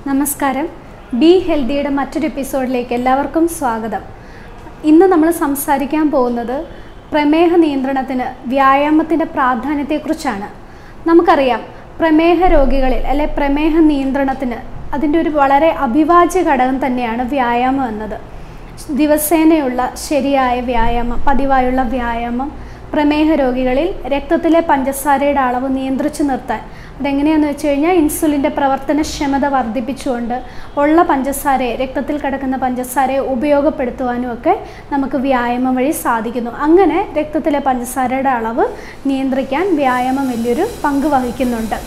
നമസ്കാരം ബി ഹെൽത്തിയുടെ മറ്റൊരു എപ്പിസോഡിലേക്ക് എല്ലാവർക്കും സ്വാഗതം ഇന്ന് നമ്മൾ സംസാരിക്കാൻ പോകുന്നത് പ്രമേഹ നിയന്ത്രണത്തിന് വ്യായാമത്തിൻ്റെ പ്രാധാന്യത്തെക്കുറിച്ചാണ് നമുക്കറിയാം പ്രമേഹ രോഗികളിൽ അല്ലെ പ്രമേഹ നിയന്ത്രണത്തിന് അതിൻ്റെ ഒരു വളരെ അഭിവാജ്യ ഘടകം തന്നെയാണ് വ്യായാമം എന്നത് ദിവസേനയുള്ള ശരിയായ വ്യായാമം പതിവായുള്ള വ്യായാമം പ്രമേഹ രോഗികളിൽ രക്തത്തിലെ പഞ്ചസാരയുടെ അളവ് നിയന്ത്രിച്ചു നിർത്താൻ അതെങ്ങനെയാണെന്ന് വെച്ച് കഴിഞ്ഞാൽ ഇൻസുലിൻ്റെ പ്രവർത്തനക്ഷമത വർദ്ധിപ്പിച്ചുകൊണ്ട് ഉള്ള പഞ്ചസാരയെ രക്തത്തിൽ കിടക്കുന്ന പഞ്ചസാരയെ ഉപയോഗപ്പെടുത്തുവാനും ഒക്കെ നമുക്ക് വ്യായാമം വഴി സാധിക്കുന്നു അങ്ങനെ രക്തത്തിലെ പഞ്ചസാരയുടെ അളവ് നിയന്ത്രിക്കാൻ വ്യായാമം വലിയൊരു പങ്ക് വഹിക്കുന്നുണ്ട്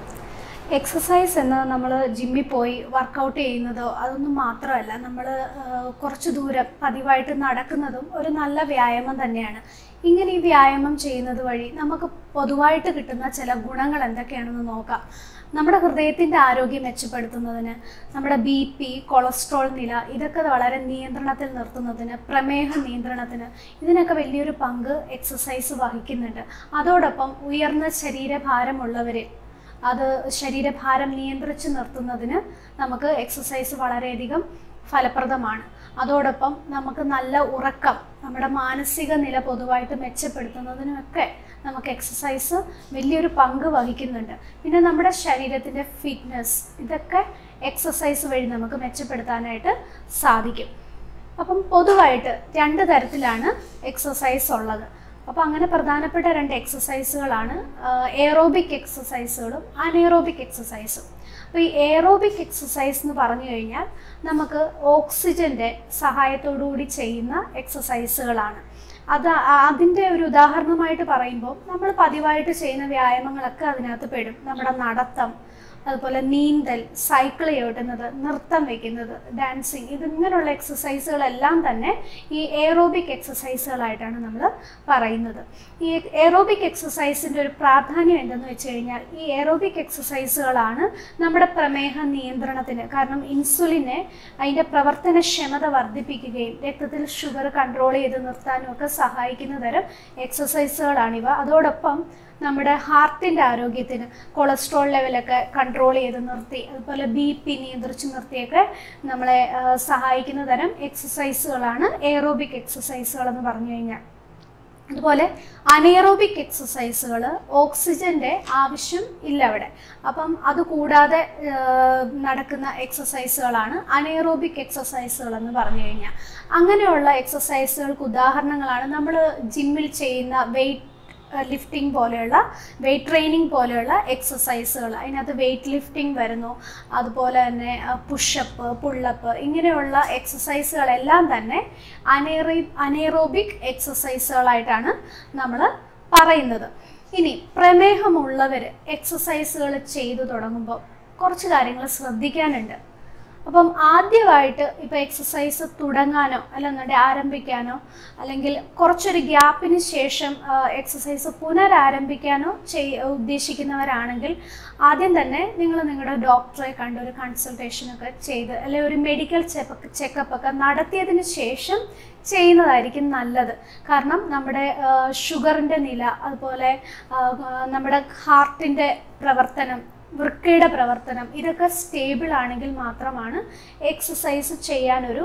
എക്സസൈസ് എന്ന് നമ്മൾ ജിമ്മിൽ പോയി വർക്കൗട്ട് ചെയ്യുന്നതോ അതൊന്നും മാത്രമല്ല നമ്മൾ കുറച്ച് ദൂരം പതിവായിട്ട് നടക്കുന്നതും ഒരു നല്ല വ്യായാമം തന്നെയാണ് ഇങ്ങനെ ഈ വ്യായാമം ചെയ്യുന്നത് വഴി നമുക്ക് പൊതുവായിട്ട് കിട്ടുന്ന ചില ഗുണങ്ങൾ എന്തൊക്കെയാണെന്ന് നോക്കാം നമ്മുടെ ഹൃദയത്തിൻ്റെ ആരോഗ്യം മെച്ചപ്പെടുത്തുന്നതിന് നമ്മുടെ ബി പി കൊളസ്ട്രോൾ നില ഇതൊക്കെ വളരെ നിയന്ത്രണത്തിൽ നിർത്തുന്നതിന് പ്രമേഹ നിയന്ത്രണത്തിന് ഇതിനൊക്കെ വലിയൊരു പങ്ക് എക്സസൈസ് വഹിക്കുന്നുണ്ട് അതോടൊപ്പം ഉയർന്ന ശരീരഭാരമുള്ളവരിൽ അത് ശരീരഭാരം നിയന്ത്രിച്ച് നിർത്തുന്നതിന് നമുക്ക് എക്സസൈസ് വളരെയധികം ഫലപ്രദമാണ് അതോടൊപ്പം നമുക്ക് നല്ല ഉറക്കം നമ്മുടെ മാനസിക നില പൊതുവായിട്ട് മെച്ചപ്പെടുത്തുന്നതിനുമൊക്കെ നമുക്ക് എക്സസൈസ് വലിയൊരു പങ്ക് വഹിക്കുന്നുണ്ട് പിന്നെ നമ്മുടെ ശരീരത്തിൻ്റെ ഫിറ്റ്നസ് ഇതൊക്കെ എക്സസൈസ് വഴി നമുക്ക് മെച്ചപ്പെടുത്താനായിട്ട് സാധിക്കും അപ്പം പൊതുവായിട്ട് രണ്ട് തരത്തിലാണ് എക്സസൈസ് ഉള്ളത് അപ്പോൾ അങ്ങനെ പ്രധാനപ്പെട്ട രണ്ട് എക്സസൈസുകളാണ് എയറോബിക് എക്സസൈസുകളും അനേറോബിക് എക്സസൈസും അപ്പോൾ ഈ എയറോബിക് എക്സസൈസ് എന്ന് പറഞ്ഞു കഴിഞ്ഞാൽ നമുക്ക് ഓക്സിജൻ്റെ സഹായത്തോടുകൂടി ചെയ്യുന്ന എക്സസൈസുകളാണ് അത് അതിൻ്റെ ഒരു ഉദാഹരണമായിട്ട് പറയുമ്പോൾ നമ്മൾ പതിവായിട്ട് ചെയ്യുന്ന വ്യായാമങ്ങളൊക്കെ അതിനകത്ത് പെടും നമ്മുടെ നടത്തം അതുപോലെ നീന്തൽ സൈക്കിൾ ചവിട്ടുന്നത് നൃത്തം വയ്ക്കുന്നത് ഡാൻസിങ് ഇതിങ്ങനെയുള്ള എക്സസൈസുകളെല്ലാം തന്നെ ഈ എയറോബിക് എക്സസൈസുകളായിട്ടാണ് നമ്മൾ പറയുന്നത് ഈ എയറോബിക് എക്സസൈസിൻ്റെ ഒരു പ്രാധാന്യം എന്തെന്ന് വെച്ച് കഴിഞ്ഞാൽ ഈ എയറോബിക് എക്സസൈസുകളാണ് നമ്മുടെ പ്രമേഹ നിയന്ത്രണത്തിന് കാരണം ഇൻസുലിനെ അതിൻ്റെ പ്രവർത്തനക്ഷമത വർദ്ധിപ്പിക്കുകയും രക്തത്തിൽ ഷുഗർ കൺട്രോൾ ചെയ്ത് നിർത്താനും ഒക്കെ സഹായിക്കുന്ന തരം എക്സസൈസുകളാണിവ അതോടൊപ്പം നമ്മുടെ ഹാർട്ടിൻ്റെ ആരോഗ്യത്തിന് കൊളസ്ട്രോൾ ലെവലൊക്കെ കൺട്രോൾ ചെയ്ത് നിർത്തി അതുപോലെ ബി പി നിയന്ത്രിച്ച് നിർത്തിയൊക്കെ നമ്മളെ സഹായിക്കുന്ന തരം എക്സസൈസുകളാണ് എയറോബിക് എക്സസൈസുകൾ എന്ന് പറഞ്ഞു കഴിഞ്ഞാൽ അതുപോലെ അനേറോബിക് എക്സസൈസുകൾ ഓക്സിജൻ്റെ ആവശ്യം ഇല്ല അവിടെ അപ്പം അതുകൂടാതെ നടക്കുന്ന എക്സസൈസുകളാണ് അനേറോബിക് എക്സസൈസുകൾ എന്ന് പറഞ്ഞു കഴിഞ്ഞാൽ അങ്ങനെയുള്ള എക്സസൈസുകൾക്ക് ഉദാഹരണങ്ങളാണ് നമ്മൾ ജിമ്മിൽ ചെയ്യുന്ന വെയിറ്റ് ലിഫ്റ്റിംഗ് പോലെയുള്ള വെയിറ്റ് ട്രെയിനിങ് പോലെയുള്ള എക്സസൈസുകൾ അതിനകത്ത് വെയിറ്റ് ലിഫ്റ്റിംഗ് വരുന്നു അതുപോലെ തന്നെ പുഷപ്പ് പുള്ളപ്പ് ഇങ്ങനെയുള്ള എക്സസൈസുകളെല്ലാം തന്നെ അനേറി അനേറോബിക് എക്സസൈസുകളായിട്ടാണ് നമ്മൾ പറയുന്നത് ഇനി പ്രമേഹമുള്ളവർ എക്സസൈസുകൾ ചെയ്തു തുടങ്ങുമ്പോൾ കുറച്ച് കാര്യങ്ങൾ ശ്രദ്ധിക്കാനുണ്ട് അപ്പം ആദ്യമായിട്ട് ഇപ്പോൾ എക്സസൈസ് തുടങ്ങാനോ അല്ലെന്നുണ്ടെങ്കിൽ ആരംഭിക്കാനോ അല്ലെങ്കിൽ കുറച്ചൊരു ഗ്യാപ്പിന് ശേഷം എക്സസൈസ് പുനരാരംഭിക്കാനോ ചെയ് ഉദ്ദേശിക്കുന്നവരാണെങ്കിൽ ആദ്യം തന്നെ നിങ്ങൾ നിങ്ങളുടെ ഡോക്ടറെ കണ്ട് ഒരു കൺസൾട്ടേഷനൊക്കെ ചെയ്ത് അല്ലെങ്കിൽ ഒരു മെഡിക്കൽ ചെക്കപ്പ് ചെക്കപ്പ് ഒക്കെ നടത്തിയതിന് ശേഷം ചെയ്യുന്നതായിരിക്കും നല്ലത് കാരണം നമ്മുടെ ഷുഗറിൻ്റെ നില അതുപോലെ നമ്മുടെ ഹാർട്ടിൻ്റെ പ്രവർത്തനം വൃക്കയുടെ പ്രവർത്തനം ഇതൊക്കെ സ്റ്റേബിൾ ആണെങ്കിൽ മാത്രമാണ് എക്സസൈസ് ചെയ്യാനൊരു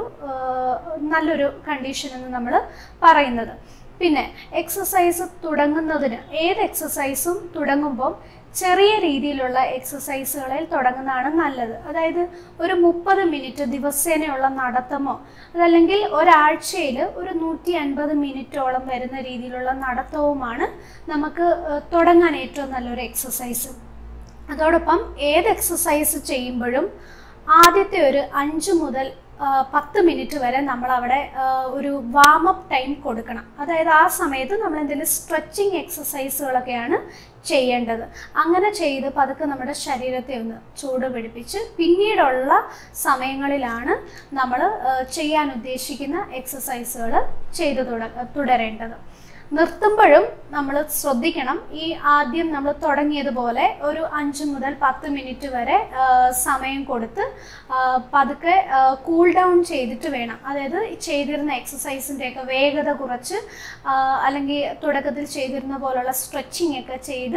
നല്ലൊരു കണ്ടീഷൻ എന്ന് നമ്മൾ പറയുന്നത് പിന്നെ എക്സസൈസ് തുടങ്ങുന്നതിന് ഏത് എക്സസൈസും തുടങ്ങുമ്പോൾ ചെറിയ രീതിയിലുള്ള എക്സസൈസുകളിൽ തുടങ്ങുന്നതാണ് നല്ലത് അതായത് ഒരു മുപ്പത് മിനിറ്റ് ദിവസേനയുള്ള നടത്തമോ അതല്ലെങ്കിൽ ഒരാഴ്ചയിൽ ഒരു നൂറ്റി അൻപത് മിനിറ്റോളം വരുന്ന രീതിയിലുള്ള നടത്തവുമാണ് നമുക്ക് തുടങ്ങാൻ ഏറ്റവും നല്ലൊരു എക്സസൈസ് അതോടൊപ്പം ഏത് എക്സസൈസ് ചെയ്യുമ്പോഴും ആദ്യത്തെ ഒരു അഞ്ച് മുതൽ പത്ത് മിനിറ്റ് വരെ നമ്മൾ അവിടെ ഒരു വാമപ്പ് ടൈം കൊടുക്കണം അതായത് ആ സമയത്ത് നമ്മൾ എന്തെങ്കിലും സ്ട്രെച്ചിങ് എക്സസൈസുകളൊക്കെയാണ് ചെയ്യേണ്ടത് അങ്ങനെ ചെയ്ത് പതുക്കെ നമ്മുടെ ശരീരത്തെ ഒന്ന് ചൂട് പിടിപ്പിച്ച് പിന്നീടുള്ള സമയങ്ങളിലാണ് നമ്മൾ ചെയ്യാൻ ഉദ്ദേശിക്കുന്ന എക്സസൈസുകൾ ചെയ്തു തുടരേണ്ടത് നിർത്തുമ്പോഴും നമ്മൾ ശ്രദ്ധിക്കണം ഈ ആദ്യം നമ്മൾ തുടങ്ങിയതുപോലെ ഒരു അഞ്ച് മുതൽ പത്ത് മിനിറ്റ് വരെ സമയം കൊടുത്ത് പതുക്കെ കൂൾ ഡൗൺ ചെയ്തിട്ട് വേണം അതായത് ചെയ്തിരുന്ന എക്സസൈസിൻ്റെയൊക്കെ വേഗത കുറച്ച് അല്ലെങ്കിൽ തുടക്കത്തിൽ ചെയ്തിരുന്ന പോലുള്ള സ്ട്രെച്ചിങ് ഒക്കെ ചെയ്ത്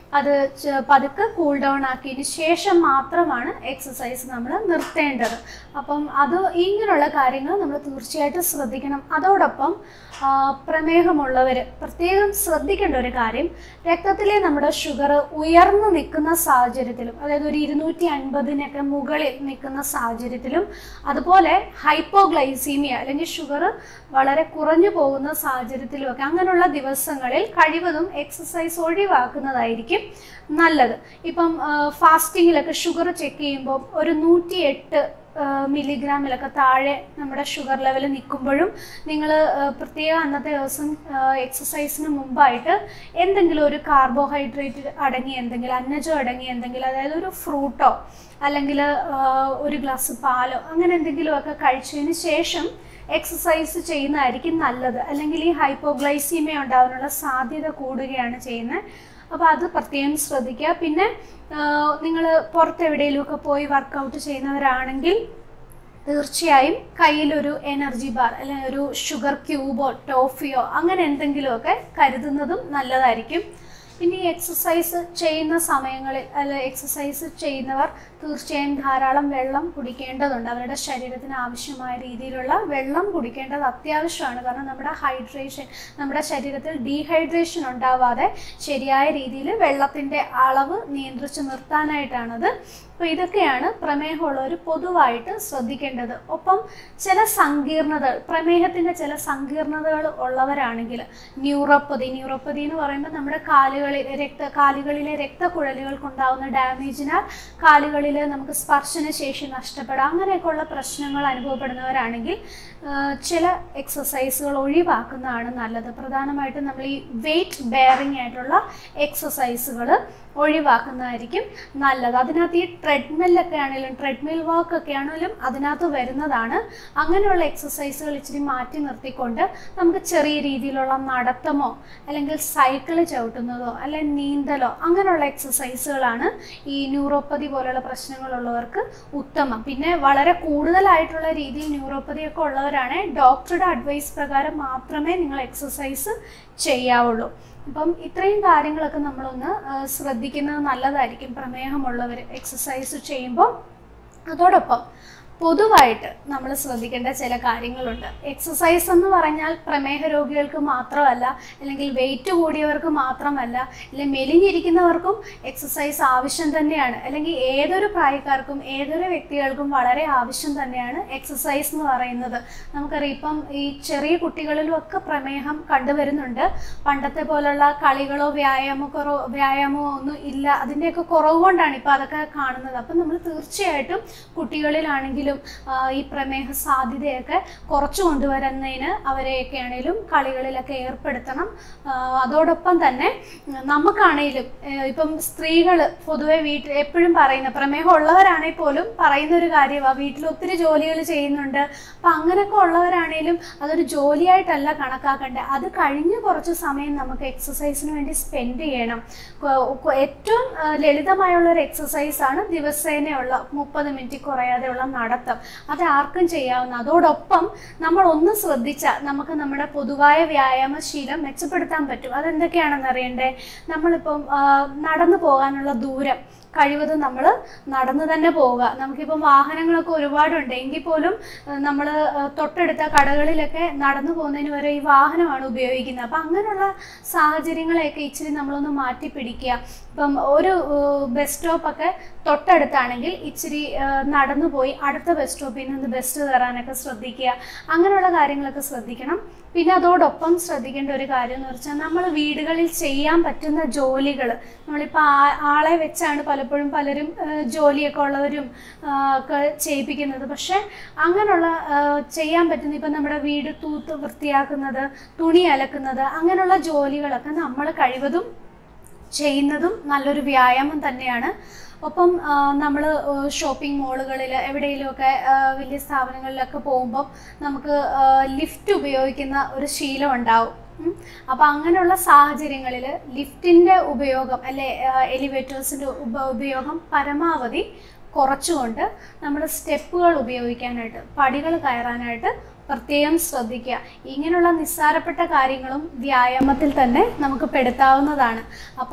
അത് ച- പതുക്കെ കൂൾ ഡൗൺ ആക്കിയതിന് ശേഷം മാത്രമാണ് എക്സസൈസ് നമ്മൾ നിർത്തേണ്ടത് അപ്പം അത് ഇങ്ങനെയുള്ള കാര്യങ്ങൾ നമ്മൾ തീർച്ചയായിട്ടും ശ്രദ്ധിക്കണം അതോടൊപ്പം ആ, പ്രമേഹമുള്ളവർ പ്രത്യേകം ശ്രദ്ധിക്കേണ്ട ഒരു കാര്യം രക്തത്തിലെ നമ്മുടെ ഷുഗർ ഉയർന്നു നിൽക്കുന്ന സാഹചര്യത്തിലും അതായത് ഒരു ഇരുന്നൂറ്റി അൻപതിനൊക്കെ മുകളിൽ നിൽക്കുന്ന സാഹചര്യത്തിലും അതുപോലെ ഹൈപ്പോഗ്ലൈസീമിയ അല്ലെങ്കിൽ ഷുഗർ വളരെ കുറഞ്ഞു പോകുന്ന സാഹചര്യത്തിലുമൊക്കെ അങ്ങനെയുള്ള ദിവസങ്ങളിൽ കഴിവതും എക്സസൈസ് ഒഴിവാക്കുന്നതായിരിക്കും നല്ലത് ഇപ്പം ഫാസ്റ്റിങ്ങിലൊക്കെ ഷുഗർ ചെക്ക് ചെയ്യുമ്പോൾ ഒരു നൂറ്റി എട്ട് മില്ലിഗ്രാമിലൊക്കെ താഴെ നമ്മുടെ ഷുഗർ ലെവൽ നിൽക്കുമ്പോഴും നിങ്ങൾ പ്രത്യേക അന്നത്തെ ദിവസം എക്സസൈസിന് മുമ്പായിട്ട് എന്തെങ്കിലും ഒരു കാർബോഹൈഡ്രേറ്റ് അടങ്ങിയ എന്തെങ്കിലും അന്നജം അടങ്ങിയ എന്തെങ്കിലും അതായത് ഒരു ഫ്രൂട്ടോ അല്ലെങ്കിൽ ഒരു ഗ്ലാസ് പാലോ അങ്ങനെ എന്തെങ്കിലുമൊക്കെ കഴിച്ചതിന് ശേഷം എക്സസൈസ് ചെയ്യുന്നതായിരിക്കും നല്ലത് അല്ലെങ്കിൽ ഈ ഹൈപ്പോഗ്ലൈസീമിയ ഉണ്ടാകാനുള്ള സാധ്യത കൂടുകയാണ് ചെയ്യുന്നത് അപ്പോൾ അത് പ്രത്യേകം ശ്രദ്ധിക്കുക പിന്നെ നിങ്ങൾ പുറത്തെവിടെയെങ്കിലുമൊക്കെ പോയി വർക്കൗട്ട് ചെയ്യുന്നവരാണെങ്കിൽ തീർച്ചയായും കയ്യിലൊരു എനർജി ബാർ അല്ലെങ്കിൽ ഒരു ഷുഗർ ക്യൂബോ ടോഫിയോ അങ്ങനെ എന്തെങ്കിലുമൊക്കെ കരുതുന്നതും നല്ലതായിരിക്കും പിന്നെ ഈ എക്സസൈസ് ചെയ്യുന്ന സമയങ്ങളിൽ അല്ല എക്സസൈസ് ചെയ്യുന്നവർ തീർച്ചയായും ധാരാളം വെള്ളം കുടിക്കേണ്ടതുണ്ട് അവരുടെ ശരീരത്തിന് ആവശ്യമായ രീതിയിലുള്ള വെള്ളം കുടിക്കേണ്ടത് അത്യാവശ്യമാണ് കാരണം നമ്മുടെ ഹൈഡ്രേഷൻ നമ്മുടെ ശരീരത്തിൽ ഡീഹൈഡ്രേഷൻ ഉണ്ടാവാതെ ശരിയായ രീതിയിൽ വെള്ളത്തിൻ്റെ അളവ് നിയന്ത്രിച്ച് നിർത്താനായിട്ടാണത് അപ്പോൾ ഇതൊക്കെയാണ് പ്രമേഹമുള്ളവർ പൊതുവായിട്ട് ശ്രദ്ധിക്കേണ്ടത് ഒപ്പം ചില സങ്കീർണതകൾ പ്രമേഹത്തിൻ്റെ ചില സങ്കീർണതകൾ ഉള്ളവരാണെങ്കിൽ ന്യൂറോപ്പതി ന്യൂറോപ്പതി എന്ന് പറയുമ്പോൾ നമ്മുടെ കാലുകളിൽ രക്ത കാലുകളിലെ രക്തക്കുഴലുകൾക്കുണ്ടാവുന്ന ഡാമേജിനാൽ കാലുകളിൽ നമുക്ക് സ്പർശന ശേഷി നഷ്ടപ്പെടാം അങ്ങനെയൊക്കെയുള്ള പ്രശ്നങ്ങൾ അനുഭവപ്പെടുന്നവരാണെങ്കിൽ ആ, ചില എക്സസൈസുകൾ ഒഴിവാക്കുന്നതാണ് നല്ലത് പ്രധാനമായിട്ടും നമ്മൾ ഈ വെയിറ്റ് ബെയറിംഗ് ആയിട്ടുള്ള എക്സസൈസുകൾ ഒഴിവാക്കുന്നതായിരിക്കും നല്ലത് അതിനകത്ത് ഈ ട്രെഡ്മില്ലൊക്കെ ആണെങ്കിലും ട്രെഡ്മിൽ വർക്ക് ഒക്കെ ആണെങ്കിലും അതിനകത്ത് വരുന്നതാണ് അങ്ങനെയുള്ള എക്സസൈസുകൾ ഇച്ചിരി മാറ്റി നിർത്തിക്കൊണ്ട് നമുക്ക് ചെറിയ രീതിയിലുള്ള നടത്തമോ അല്ലെങ്കിൽ സൈക്കിൾ ചവിട്ടുന്നതോ അല്ലെങ്കിൽ നീന്തലോ അങ്ങനെയുള്ള എക്സസൈസുകളാണ് ഈ ന്യൂറോപ്പതി പോലുള്ള പ്രശ്നങ്ങളുള്ളവർക്ക് ഉത്തമം പിന്നെ വളരെ കൂടുതലായിട്ടുള്ള രീതിയിൽ ന്യൂറോപ്പതി ഒക്കെ ഉള്ളവരാണ് ഡോക്ടറുടെ അഡ്വൈസ് പ്രകാരം മാത്രമേ നിങ്ങൾ എക്സസൈസ് ചെയ്യാവുള്ളൂ അപ്പം ഇത്രയും കാര്യങ്ങളൊക്കെ നമ്മളൊന്ന് ആ, ശ്രദ്ധിക്കുന്നത് നല്ലതായിരിക്കും പ്രമേഹമുള്ളവർ എക്സസൈസ് ചെയ്യുമ്പോൾ അതോടൊപ്പം പൊതുവായിട്ട് നമ്മൾ ശ്രദ്ധിക്കേണ്ട ചില കാര്യങ്ങളുണ്ട് എക്സസൈസ് എന്ന് പറഞ്ഞാൽ പ്രമേഹ രോഗികൾക്ക് മാത്രമല്ല അല്ലെങ്കിൽ വെയിറ്റ് കൂടിയവർക്ക് മാത്രമല്ല അല്ലെങ്കിൽ മെലിഞ്ഞിരിക്കുന്നവർക്കും എക്സസൈസ് ആവശ്യം തന്നെയാണ് അല്ലെങ്കിൽ ഏതൊരു പ്രായക്കാർക്കും ഏതൊരു വ്യക്തികൾക്കും വളരെ ആവശ്യം തന്നെയാണ് എക്സസൈസ് എന്ന് പറയുന്നത് നമുക്കറിയാം ഇപ്പം ഈ ചെറിയ കുട്ടികളിലും ഒക്കെ പ്രമേഹം കണ്ടുവരുന്നുണ്ട് പണ്ടത്തെ പോലുള്ള കളികളോ വ്യായാമോ കുറോ വ്യായാമമോ ഒന്നും ഇല്ല അതിൻ്റെയൊക്കെ കുറവ് കൊണ്ടാണ് ഇപ്പോൾ അതൊക്കെ കാണുന്നത് അപ്പം നമ്മൾ തീർച്ചയായിട്ടും കുട്ടികളിലാണെങ്കിലും ആ, ഈ പ്രമേഹ സാധ്യതയൊക്കെ കുറച്ചു കൊണ്ടുവരുന്നതിന് അവരെയൊക്കെ ആണെങ്കിലും കളികളിലൊക്കെ ഏർപ്പെടുത്തണം ആ, അതോടൊപ്പം തന്നെ ഉം, നമുക്കാണേലും ഏഹ്, ഇപ്പം സ്ത്രീകൾ പൊതുവെ വീട്ടിൽ എപ്പോഴും പറയുന്ന പ്രമേഹം ഉള്ളവരാണെങ്കിൽ പോലും പറയുന്ന ഒരു കാര്യമാണ് വീട്ടിൽ ഒത്തിരി ജോലികൾ ചെയ്യുന്നുണ്ട് അപ്പം അങ്ങനെയൊക്കെ ഉള്ളവരാണേലും അതൊരു ജോലിയായിട്ടല്ല കണക്കാക്കേണ്ടത് അത് കഴിഞ്ഞ് കുറച്ച് സമയം നമുക്ക് എക്സസൈസിന് വേണ്ടി സ്പെൻഡ് ചെയ്യണം കൊ- കൊ- ഏറ്റവും ആ, ലളിതമായുള്ള ഒരു എക്സസൈസാണ് ദിവസേനയുള്ള മുപ്പത് മിനിറ്റ് കുറയാതെയുള്ള നടത്തം അത് ആർക്കും ചെയ്യാവുന്ന അതോടൊപ്പം നമ്മൾ ഒന്ന് ശ്രദ്ധിച്ചാൽ നമുക്ക് നമ്മുടെ പൊതുവായ വ്യായാമശീലം മെച്ചപ്പെടുത്താൻ പറ്റും അതെന്തൊക്കെയാണെന്ന് അറിയണ്ടേ നമ്മളിപ്പം ആ, നടന്നു പോകാനുള്ള ദൂരം കഴിവതും നമ്മൾ നടന്നു തന്നെ പോവുക നമുക്കിപ്പം വാഹനങ്ങളൊക്കെ ഒരുപാടുണ്ട് എങ്കിൽ പോലും നമ്മൾ തൊട്ടടുത്ത കടകളിലൊക്കെ നടന്നു പോകുന്നതിന് വരെ ഈ വാഹനമാണ് ഉപയോഗിക്കുന്നത് അപ്പം അങ്ങനെയുള്ള സാഹചര്യങ്ങളെയൊക്കെ ഇച്ചിരി നമ്മളൊന്ന് മാറ്റി പിടിക്കുക ഇപ്പം ഒരു ബസ് സ്റ്റോപ്പൊക്കെ തൊട്ടടുത്താണെങ്കിൽ ഇച്ചിരി ആ, നടന്നു പോയി അടുത്ത ബസ് സ്റ്റോപ്പിൽ നിന്ന് ബസ് കയറാനൊക്കെ ശ്രദ്ധിക്കുക അങ്ങനെയുള്ള കാര്യങ്ങളൊക്കെ ശ്രദ്ധിക്കണം പിന്നെ അതോടൊപ്പം ശ്രദ്ധിക്കേണ്ട ഒരു കാര്യം എന്ന് വെച്ചാൽ നമ്മൾ വീടുകളിൽ ചെയ്യാൻ പറ്റുന്ന ജോലികൾ നമ്മളിപ്പോൾ ആ- ആളെ വെച്ചാണ് പലപ്പോഴും പലരും ആ, ജോലിയൊക്കെ ഉള്ളവരും ആ, ഒക്കെ ചെയ്യിപ്പിക്കുന്നത് പക്ഷേ അങ്ങനെയുള്ള ആ, ചെയ്യാൻ പറ്റുന്ന ഇപ്പം നമ്മുടെ വീട് തൂത്ത് വൃത്തിയാക്കുന്നത് തുണി അലക്കുന്നത് അങ്ങനെയുള്ള ജോലികളൊക്കെ നമ്മൾ കഴിവതും ചെയ്യുന്നതും നല്ലൊരു വ്യായാമം തന്നെയാണ് ഒപ്പം നമ്മൾ ഷോപ്പിംഗ് മോളുകളിൽ എവിടെയെങ്കിലുമൊക്കെ ആ, വലിയ സ്ഥാപനങ്ങളിലൊക്കെ പോകുമ്പം നമുക്ക് ലിഫ്റ്റ് ഉപയോഗിക്കുന്ന ഒരു ശീലം ഉണ്ടാവും ഉം. അപ്പോൾ അങ്ങനെയുള്ള സാഹചര്യങ്ങളിൽ ലിഫ്റ്റിൻ്റെ ഉപയോഗം അല്ലെ എലിവേറ്റേഴ്സിൻ്റെ ഉപ ഉപയോഗം പരമാവധി കുറച്ചുകൊണ്ട് നമ്മൾ സ്റ്റെപ്പുകൾ ഉപയോഗിക്കാനായിട്ട് പടികൾ കയറാനായിട്ട് പ്രത്യേകം ശ്രദ്ധിക്കുക ഇങ്ങനെയുള്ള നിസ്സാരപ്പെട്ട കാര്യങ്ങളും വ്യായാമത്തിൽ തന്നെ നമുക്ക് പെടുത്താവുന്നതാണ് അപ്പം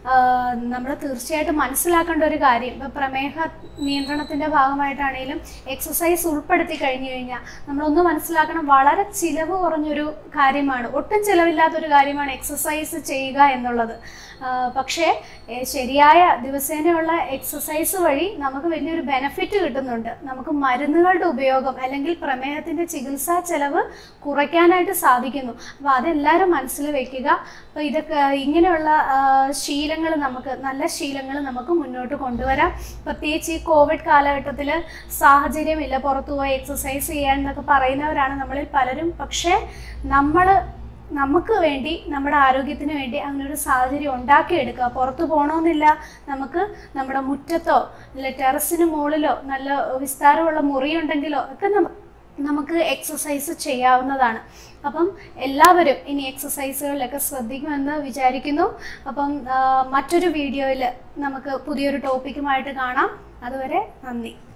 നമ്മൾ തീർച്ചയായിട്ടും മനസ്സിലാക്കേണ്ട ഒരു കാര്യം ഇപ്പോൾ പ്രമേഹ നിയന്ത്രണത്തിൻ്റെ ഭാഗമായിട്ടാണെങ്കിലും എക്സസൈസ് ഉൾപ്പെടുത്തി കഴിഞ്ഞു കഴിഞ്ഞാൽ നമ്മളൊന്ന് മനസ്സിലാക്കണം വളരെ ചിലവ് കുറഞ്ഞൊരു കാര്യമാണ് ഒട്ടും ചിലവില്ലാത്തൊരു കാര്യമാണ് എക്സസൈസ് ചെയ്യുക എന്നുള്ളത് ആ, പക്ഷേ ഏ, ശരിയായ ദിവസേനയുള്ള എക്സസൈസ് വഴി നമുക്ക് വലിയൊരു ബെനഫിറ്റ് കിട്ടുന്നുണ്ട് നമുക്ക് മരുന്നുകളുടെ ഉപയോഗം അല്ലെങ്കിൽ പ്രമേഹത്തിൻ്റെ ചികിത്സാ ചെലവ് കുറയ്ക്കാനായിട്ട് സാധിക്കുന്നു അപ്പോൾ അതെല്ലാവരും മനസ്സിൽ വെക്കുക അപ്പോൾ ഇതൊക്കെ ഇങ്ങനെയുള്ള ശീലങ്ങൾ നമുക്ക് നല്ല ശീലങ്ങൾ നമുക്ക് മുന്നോട്ട് കൊണ്ടുവരാം പ്രത്യേകിച്ച് ഈ കോവിഡ് കാലഘട്ടത്തിൽ സാഹചര്യമില്ല പുറത്തു പോയി എക്സസൈസ് ചെയ്യാൻ എന്നൊക്കെ പറയുന്നവരാണ് നമ്മളിൽ പലരും പക്ഷേ നമ്മൾ നമുക്ക് വേണ്ടി നമ്മുടെ ആരോഗ്യത്തിന് വേണ്ടി അങ്ങനെ ഒരു സാഹചര്യം ഉണ്ടാക്കിയെടുക്കുക പുറത്തു പോകണമെന്നില്ല നമുക്ക് നമ്മുടെ മുറ്റത്തോ അല്ലെ ടെറസിന് മുകളിലോ നല്ല വിസ്താരമുള്ള മുറിയുണ്ടെങ്കിലോ ഒക്കെ നമ്മ നമുക്ക് എക്സസൈസ് ചെയ്യാവുന്നതാണ് അപ്പം എല്ലാവരും ഇനി എക്സസൈസുകളിലൊക്കെ ശ്രദ്ധിക്കുമെന്ന് വിചാരിക്കുന്നു അപ്പം ആ, മറ്റൊരു വീഡിയോയിൽ നമുക്ക് പുതിയൊരു ടോപ്പിക്കുമായിട്ട് കാണാം അതുവരെ നന്ദി